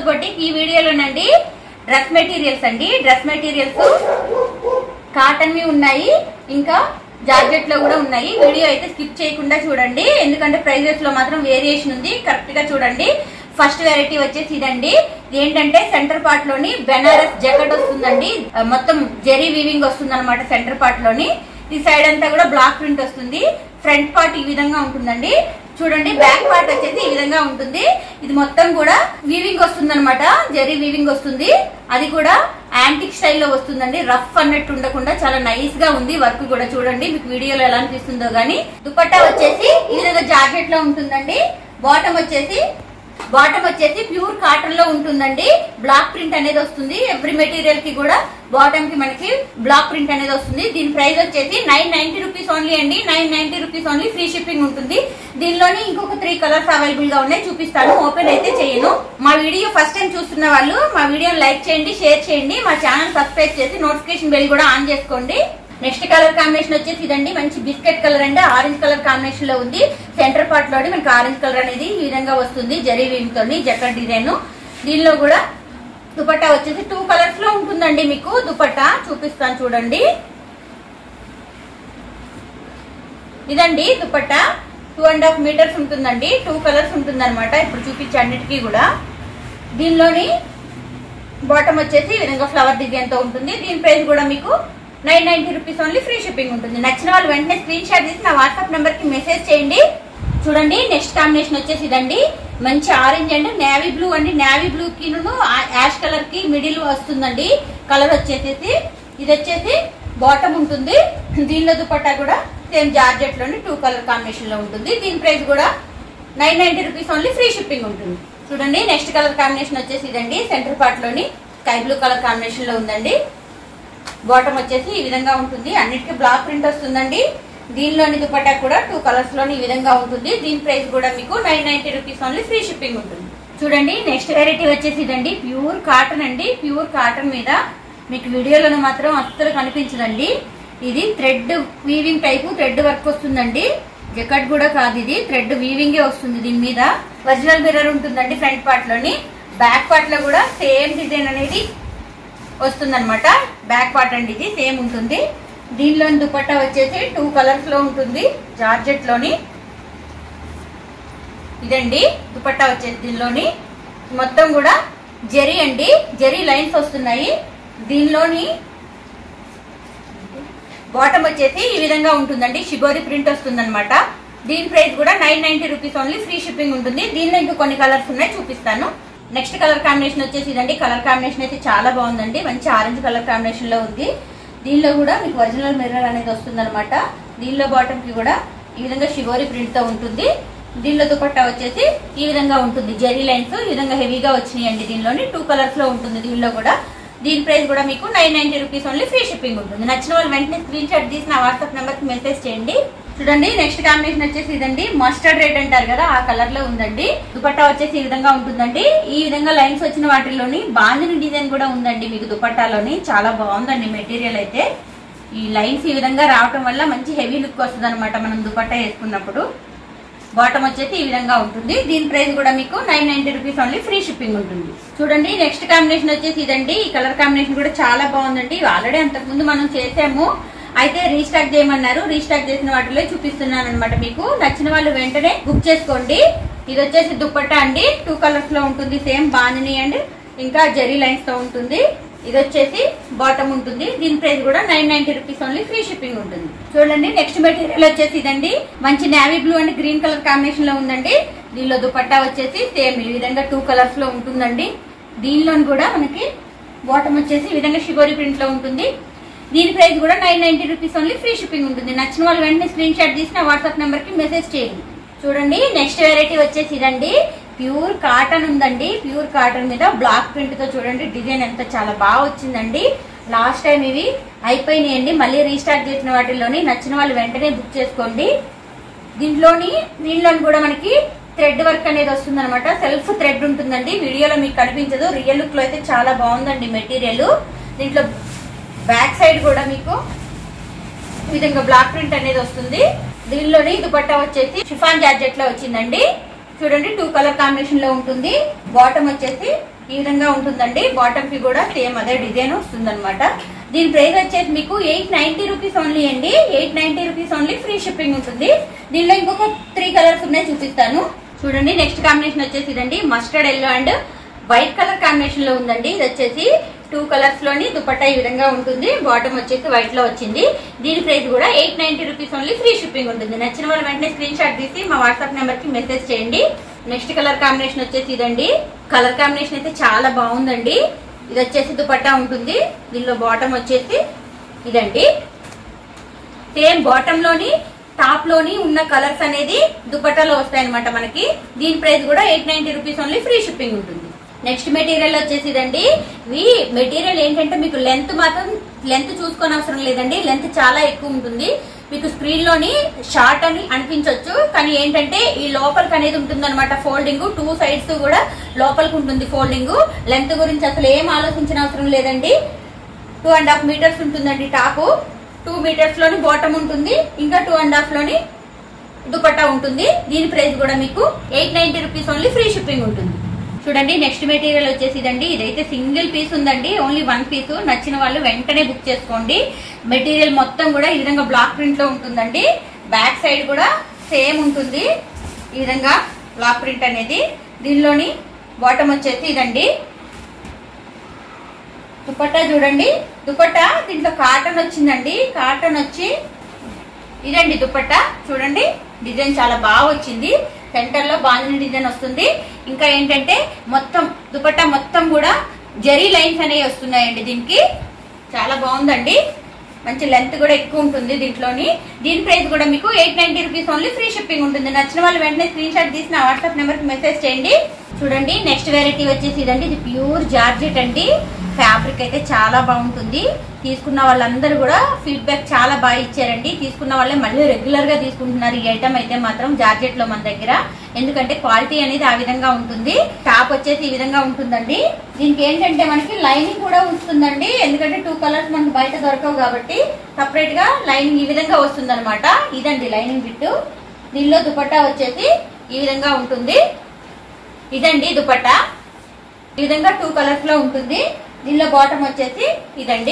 boutique ఈ వీడియోలోనండి dress materials అండి డ్రెస్ మెటీరియల్స్ కాటన్ వి ఉన్నాయి ఇంకా జార్జెట్ లో కూడా ఉన్నాయి వీడియో అయితే స్కిప్ చేయకుండా చూడండి ఎందుకంటే ప్రైజెస్ లో మాత్రం వేరియేషన్ ఉంది కరెక్ట్ గా చూడండి ఫస్ట్ వెరైటీ వచ్చేసి ఇదండి ఏంటంటే సెంటర్ పార్ట్ లోని బెనారస్ జకెట్ వస్తుందండి ఆ, మొత్తం జెరీ వీవింగ్ వస్తుంది అనమాట సెంటర్ పార్ట్ లోని ఈ సైడ్ అంతా కూడా బ్లాక్ ప్రింట్ వస్తుంది ఫ్రంట్ పార్ట్ ఈ విధంగా ఉంటుందండి చూడండి బ్యాక్ పార్ట్ వచ్చేసి ఈ విధంగా ఉంటుంది ఇది మొత్తం కూడా వీవింగ్ వస్తుంది అనమాట జరీ వీవింగ్ వస్తుంది అది కూడా యాంటిక్ స్టైల్లో వస్తుందండి రఫ్ అన్నట్టు ఉండకుండా చాలా నైస్ గా ఉంది వర్క్ కూడా చూడండి మీకు వీడియోలో ఎలా అనిపిస్తుందో గానీ దుపట్టా వచ్చేసి ఈ విధంగా జాకెట్ లో ఉంటుందండి బాటమ్ వచ్చేసి బాటమ్ వచ్చేసి ప్యూర్ కాటన్ లో ఉంటుందండి బ్లాక్ ప్రింట్ అనేది వస్తుంది ఎవ్రీ మెటీరియల్ కి కూడా బాటమ్ కి మనకి బ్లాక్ ప్రింట్ అనేది వస్తుంది దీని ప్రైస్ వచ్చేసి నైన్ నైన్టీ రూపీస్ ఓన్లీ అండి nine ninety rupees only free shipping ఉంటుంది దీనిలోని ఇంకొక త్రీ కలర్స్ అవైలబుల్ గా ఉన్నాయి చూపిస్తాను ఓపెన్ అయితే చేయను మా వీడియో ఫస్ట్ టైం చూస్తున్న వాళ్ళు మా వీడియోని లైక్ చేయండి షేర్ చేయండి మా ఛానల్ సబ్స్క్రైబ్ చేసి నోటిఫికేషన్ బెల్ కూడా ఆన్ చేసుకోండి నెక్స్ట్ కలర్ కాంబినేషన్ వచ్చేసి ఇదండి మంచి బిస్కెట్ కలర్ అండి ఆరెంజ్ కలర్ కాంబినేషన్ లో ఉంది సెంటర్ పార్ట్ లోని మనకి ఆరెంజ్ కలర్ అనేది ఈ విధంగా వస్తుంది జరీ వీవింగ్ తోని జక్కర్ డిజైన్ దీనిలో కూడా దుపట్టా వచ్చేసి టూ కలర్స్ లో ఉంటుందండి మీకు దుపట్టా చూపిస్తాను చూడండి ఇదండి dupatta two and half metres ఉంటుందండి టూ కలర్స్ ఉంటుంది అనమాట ఇప్పుడు చూపించే అన్నిటికీ కూడా దీనిలోని బాటమ్ వచ్చేసి ఈ విధంగా ఫ్లవర్ డిజైన్ తో ఉంటుంది దీని ప్రైస్ కూడా మీకు nine ninety rupees only free shipping ఉంటుంది నచ్చిన వాళ్ళు వెంటనే స్క్రీన్ షాట్ తీసి నా వాట్సాప్ నెంబర్ కి మెసేజ్ చేయండి చూడండి నెక్స్ట్ కాంబినేషన్ వచ్చేసి ఇదండి మంచి ఆరెంజ్ అండ్ నేవీ బ్లూ అండి నేవీ బ్లూ కి యాష్ కలర్ కి మిడిల్ వస్తుందండి కలర్ వచ్చేసేసి ఇది వచ్చేసి బాటమ్ ఉంటుంది దీనిలో దుపట్టా కూడా సేమ్ జార్జెట్ లోని టూ కలర్ కాంబినేషన్ లో ఉంటుంది దీని ప్రైస్ కూడా nine ninety rupees only free shipping ఉంటుంది చూడండి నెక్స్ట్ కలర్ కాంబినేషన్ వచ్చేసి ఇదండి సెంటర్ పార్ట్ లోని స్కై బ్లూ కలర్ కాంబినేషన్ లో ఉందండి బాటమ్ వచ్చేసి ఈ విధంగా ఉంటుంది అన్నిటికీ బ్లాక్ ప్రింట్ వస్తుందండి దీనిలోని దుపట్టా కూడా టూ కలర్స్ లోని ఈ విధంగా ఉంటుంది దీని ప్రైస్ కూడా మీకు nine ninety rupees only free shipping ఉంటుంది చూడండి నెక్స్ట్ వెరైటీ వచ్చేసి ఇదండి ప్యూర్ కాటన్ అండి ప్యూర్ కాటన్ మీద మీకు వీడియోలో మాత్రం అస్సలు కనిపించదండి ఇది thread weaving type thread work వస్తుందండి జకెట్ కూడా కాదు ఇది థ్రెడ్ వీవింగే వస్తుంది దీని మీద ఒరిజినల్ మిర్రర్ ఉంటుందండి ఫ్రంట్ పార్ట్ లోని బ్యాక్ పార్ట్ లో కూడా సేమ్ డిజైన్ అనేది వస్తుందన్నమాట బ్యాక్ పార్ట్ అండి ఇది సేమ్ ఉంటుంది దీనిలోని దుపట్టా వచ్చేసి టూ కలర్స్ లో ఉంటుంది జార్జెట్ లోని ఇదండి దుపట్టా వచ్చేసి దీనిలోని మొత్తం కూడా జెరీ అండి జెరీ లైన్స్ వస్తున్నాయి దీనిలోని బాటమ్ వచ్చేసి ఈ విధంగా ఉంటుందండి షిబోరి ప్రింట్ వస్తుందన్నమాట దీని ప్రైస్ కూడా nine ninety rupees only free shipping ఉంటుంది దీనిలో ఇంకా కొన్ని కలర్స్ ఉన్నాయి చూపిస్తాను నెక్స్ట్ కలర్ కాంబినేషన్ వచ్చేసి ఇదండి కలర్ కాంబినేషన్ అయితే చాలా బాగుందండి మంచి ఆరెంజ్ కలర్ కాంబినేషన్ లో ఉంది దీనిలో కూడా మీకు ఒరిజినల్ మిర్రర్ అనేది వస్తుంది దీనిలో బాటమ్ కి కూడా ఈ విధంగా షిబోరి ప్రింట్ తో ఉంటుంది దీనిలో దుపట్టా వచ్చేసి ఈ విధంగా ఉంటుంది జెరీ లైన్స్ ఈ విధంగా హెవీగా వచ్చినాయండి దీనిలోని టూ కలర్స్ లో ఉంటుంది దీనిలో కూడా దీని ప్రైస్ కూడా మీకు nine ninety rupees only free shipping ఉంటుంది నచ్చిన వాళ్ళు వెంటనే స్క్రీన్ షాట్ తీసి నా వాట్సాప్ నెంబర్ కి మెసేజ్ చేయండి చూడండి నెక్స్ట్ కాంబినేషన్ వచ్చేసి ఇదండి మస్టర్డ్ రెడ్ అంటారు కదా ఆ కలర్ లో ఉందండి దుపట్టా వచ్చేసి ఈ విధంగా ఉంటుందండి ఈ విధంగా లైన్స్ వచ్చిన వాటిలోని బాందిని డిజైన్ కూడా ఉందండి మీకు దుపట్టాలోని చాలా బాగుందండి మెటీరియల్ అయితే ఈ లైన్స్ ఈ విధంగా రావటం వల్ల మంచి హెవీ లుక్ వస్తుంది అనమాట మనం దుపట్టా వేసుకున్నప్పుడు బాటమ్ వచ్చేసి ఈ విధంగా ఉంటుంది దీని ప్రైస్ కూడా మీకు nine ninety rupees only free shipping ఉంటుంది చూడండి నెక్స్ట్ కాంబినేషన్ వచ్చేసి ఇదండి ఈ కలర్ కాంబినేషన్ కూడా చాలా బాగుందండి ఆల్రెడీ అంతకుముందు మనం చేసాము అయితే రీస్టాక్ చేయమన్నారు రీస్టాక్ చేసిన వాటిలో చూపిస్తున్నాను అనమాట మీకు నచ్చిన వాళ్ళు వెంటనే బుక్ చేసుకోండి ఇది వచ్చేసి దుప్పట్టా అండి టూ కలర్స్ లో ఉంటుంది సేమ్ బానిని అండ్ ఇంకా జెరీ లైన్స్ తో ఉంటుంది ఇది వచ్చేసి బాటమ్ ఉంటుంది దీని ప్రైస్ కూడా nine ninety rupees only free shipping ఉంటుంది చూడండి నెక్స్ట్ మెటీరియల్ వచ్చేసి ఇదండి మంచి navy blue and green colour combination లో ఉందండి దీనిలో దుపట్టా వచ్చేసి సేమ్ ఈ విధంగా టూ కలర్స్ లో ఉంటుందండి దీనిలో కూడా మనకి బాటమ్ వచ్చేసి ఈ విధంగా షిబోరి ప్రింట్ లో ఉంటుంది దీని ప్రైస్ కూడా nine ninety rupees only free shipping ఉంటుంది నచ్చిన వాళ్ళు వెంటనే స్క్రీన్ షాట్ తీసిన వాట్సాప్ నెంబర్ కి మెసేజ్ చేయండి చూడండి నెక్స్ట్ వెరైటీ వచ్చేసి ఇదండి ప్యూర్ కాటన్ ఉందండి ప్యూర్ కాటన్ మీద బ్లాక్ ప్రింట్ తో చూడండి డిజైన్ ఎంత చాలా బాగా వచ్చిందండి లాస్ట్ టైం ఇవి అయిపోయినాయండి మళ్ళీ రీస్టార్ట్ చేసిన వాటిలోని నచ్చిన వాళ్ళు వెంటనే బుక్ చేసుకోండి దీంట్లోని దీనిలోని కూడా మనకి థ్రెడ్ వర్క్ అనేది వస్తుంది అనమాట సెల్ఫ్ థ్రెడ్ ఉంటుందండి వీడియోలో మీకు కనిపించదు రియల్ లుక్ లో అయితే చాలా బాగుందండి మెటీరియల్ దీంట్లో బ్యాక్ సైడ్ కూడా మీకు ఈ విధంగా బ్లాక్ ప్రింట్ అనేది వస్తుంది దీనిలోని దుపట్టా వచ్చేసి షిఫాన్ జార్జెట్ లో వచ్చిందండి చూడండి టూ కలర్ కాంబినేషన్ లో ఉంటుంది బాటమ్ వచ్చేసి ఈ విధంగా ఉంటుందండి బాటమ్ కి కూడా సేమ్ అదే డిజైన్ వస్తుందన్నమాట దీని ప్రైస్ వచ్చేసి మీకు ఎయిట్ నైన్టీ రూపీస్ ఓన్లీ అండి eight ninety rupees only free shipping ఉంటుంది దీనిలో ఇంకొక త్రీ కలర్స్ ఉన్నాయి చూపిస్తాను చూడండి నెక్స్ట్ కాంబినేషన్ వచ్చేసి ఇదండి mustard yellow and white colour combination లో ఉందండి ఇది వచ్చేసి టూ కలర్స్ లోని దుపట్టా ఈ విధంగా ఉంటుంది బాటమ్ వచ్చేసి వైట్ లో వచ్చింది దీని ప్రైస్ కూడా eight ninety rupees only free shipping ఉంటుంది నచ్చిన వాళ్ళు వెంటనే స్క్రీన్ షాట్ తీసి మా వాట్సాప్ నెంబర్ కి మెసేజ్ చేయండి నెక్స్ట్ కలర్ కాంబినేషన్ వచ్చేసి ఇదండి కలర్ కాంబినేషన్ అయితే చాలా బాగుందండి ఇది వచ్చేసి దుపట్టా ఉంటుంది దీనిలో బాటమ్ వచ్చేసి ఇదండి సేమ్ బాటమ్ లోని టాప్ లోని ఉన్న కలర్స్ అనేది దుపట్టాలో వస్తాయి అనమాట మనకి దీని ప్రైస్ కూడా eight ninety rupees only free shipping ఉంటుంది నెక్స్ట్ మెటీరియల్ వచ్చేసి ఇదండి ఇవి మెటీరియల్ ఏంటంటే మీకు లెంత్ మాత్రం లెంత్ చూసుకోని అవసరం లేదండి లెంత్ చాలా ఎక్కువ ఉంటుంది మీకు స్క్రీన్ లోని షార్ట్ అని అనిపించవచ్చు కానీ ఏంటంటే ఈ లోపలికి అనేది ఉంటుంది అనమాట ఫోల్డింగ్ టూ సైడ్స్ కూడా లోపలికి ఉంటుంది ఫోల్డింగ్ లెంత్ గురించి అసలు ఏం ఆలోచించిన అవసరం లేదండి టూ అండ్ హాఫ్ మీటర్స్ ఉంటుందండి టాప్ టూ మీటర్స్ లోని బాటమ్ ఉంటుంది ఇంకా టూ అండ్ హాఫ్ లోని దుపట్టా ఉంటుంది దీని ప్రైస్ కూడా మీకు eight ninety rupees only free shipping ఉంటుంది చూడండి నెక్స్ట్ మెటీరియల్ వచ్చేసి ఇదండి ఇదైతే సింగిల్ పీస్ ఉందండి ఓన్లీ వన్ పీస్ నచ్చిన వాళ్ళు వెంటనే బుక్ చేసుకోండి మెటీరియల్ మొత్తం కూడా ఈ విధంగా బ్లాక్ ప్రింట్ లో ఉంటుందండి బ్యాక్ సైడ్ కూడా సేమ్ ఉంటుంది ఈ విధంగా బ్లాక్ ప్రింట్ అనేది దీనిలోని బాటమ్ వచ్చేసి ఇదండి దుపట్టా చూడండి దుపట్టా దీంట్లో కాటన్ వచ్చిందండి కాటన్ వచ్చి ఇదండి దుపట్టా చూడండి డిజైన్ చాలా బాగా వచ్చింది సెంటర్ లో బాందిని డిజైన్ వస్తుంది ఇంకా ఏంటంటే మొత్తం దుపట్టా మొత్తం కూడా జరీ లైన్స్ అనేవి వస్తున్నాయండి దీనికి చాలా బాగుందండి మంచి లెంత్ కూడా ఎక్కువ ఉంటుంది దీంట్లోని దీని ప్రైస్ కూడా మీకు eight ninety rupees only free shipping ఉంటుంది నచ్చిన వాళ్ళు వెంటనే స్క్రీన్ షాట్ తీసి నా వాట్సాప్ నెంబర్ కి మెసేజ్ చేయండి చూడండి నెక్స్ట్ వెరైటీ వచ్చేసి ఇదండి ఇది ప్యూర్ జార్జెట్ అండి ఫ్యాబ్రిక్ అయితే చాలా బాగుంటుంది తీసుకున్న వాళ్ళందరూ కూడా ఫీడ్బ్యాక్ చాలా బాగా ఇచ్చారండి తీసుకున్న వాళ్ళే మళ్ళీ రెగ్యులర్ గా తీసుకుంటున్నారు ఈ ఐటమ్ అయితే మాత్రం జార్జెట్ లో మన దగ్గర ఎందుకంటే క్వాలిటీ అనేది ఆ విధంగా ఉంటుంది టాప్ వచ్చేసి ఈ విధంగా ఉంటుందండి దీనికి ఏంటంటే మనకి లైనింగ్ కూడా ఉంటుందండి ఎందుకంటే టూ కలర్స్ మనకి బయట దొరకవు కాబట్టి సపరేట్ గా లైనింగ్ ఈ విధంగా వస్తుంది ఇదండి లైనింగ్ బిట్టు దీనిలో దుపట్టా వచ్చేసి ఈ విధంగా ఉంటుంది ఇదండి దుపట్టా ఈ విధంగా టూ కలర్స్ లో ఉంటుంది దీనిలో బాటమ్ వచ్చేసి ఇదండి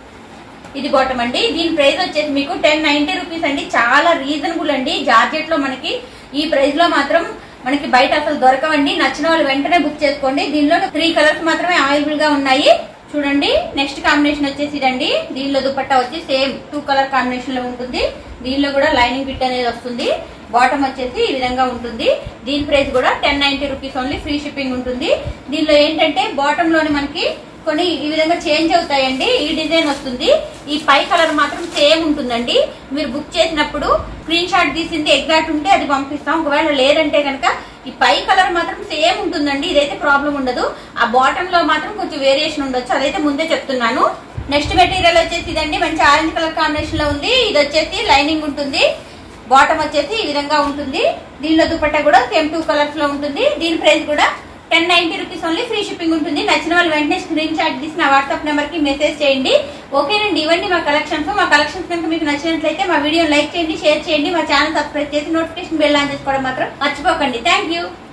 ఇది బాటమ్ అండి దీని ప్రైస్ వచ్చేసి మీకు టెన్ నైన్టీ రూపీస్ అండి చాలా రీజనబుల్ అండి జార్జెట్ లో మనకి ఈ ప్రైస్ లో మాత్రం మనకి బయట అసలు దొరకవండి నచ్చిన వాళ్ళు వెంటనే బుక్ చేసుకోండి దీనిలో త్రీ కలర్స్ మాత్రమే అవైలబుల్ గా ఉన్నాయి చూడండి నెక్స్ట్ కాంబినేషన్ వచ్చేసి ఇదండి దీనిలో దుపట్టా వచ్చి సేమ్ టూ కలర్ కాంబినేషన్ లో ఉంటుంది దీనిలో కూడా లైనింగ్ బిట్ అనేది వస్తుంది బాటమ్ వచ్చేసి ఈ విధంగా ఉంటుంది దీని ప్రైస్ కూడా ten ninety rupees only free shipping ఉంటుంది దీనిలో ఏంటంటే బాటమ్ లోని మనకి కొన్ని ఈ విధంగా చేంజ్ అవుతాయండి ఈ డిజైన్ వస్తుంది ఈ పై కలర్ మాత్రం సేమ్ ఉంటుందండి మీరు బుక్ చేసినప్పుడు స్క్రీన్ షాట్ తీసింది ఎగ్జాక్ట్ ఉంటే అది పంపిస్తాం ఒకవేళ లేదంటే కనుక ఈ పై కలర్ మాత్రం సేమ్ ఉంటుందండి ఇదైతే ప్రాబ్లం ఉండదు ఆ బాటమ్ లో మాత్రం కొంచెం వేరియేషన్ ఉండొచ్చు అదైతే ముందే చెప్తున్నాను నెక్స్ట్ మెటీరియల్ వచ్చేసి ఇదండి మంచి ఆరెంజ్ కలర్ కాంబినేషన్ లో ఉంది ఇది వచ్చేసి లైనింగ్ ఉంటుంది బాటమ్ వచ్చేసి ఈ విధంగా ఉంటుంది దీనిలో దుపట్టా కూడా సేమ్ టూ కలర్స్ లో ఉంటుంది దీని ప్రైస్ కూడా ten ninety rupees only free shipping ఉంటుంది నచ్చిన వాళ్ళు వెంటనే స్క్రీన్ షాట్ తీసి నా వాట్సాప్ నెంబర్ కి మెసేజ్ చేయండి ఓకేనండి ఇవన్నీ మా కలెక్షన్స్ మా కలెక్షన్స్ కనుక మీకు నచ్చినట్లయితే మా వీడియో లైక్ చేయండి షేర్ చేయండి మా ఛానల్ సబ్స్క్రైబ్ చేసి నోటిఫికేషన్ బెల్ ఆన్ చేసుకోవడం మాత్రం మర్చిపోకండి థ్యాంక్ యూ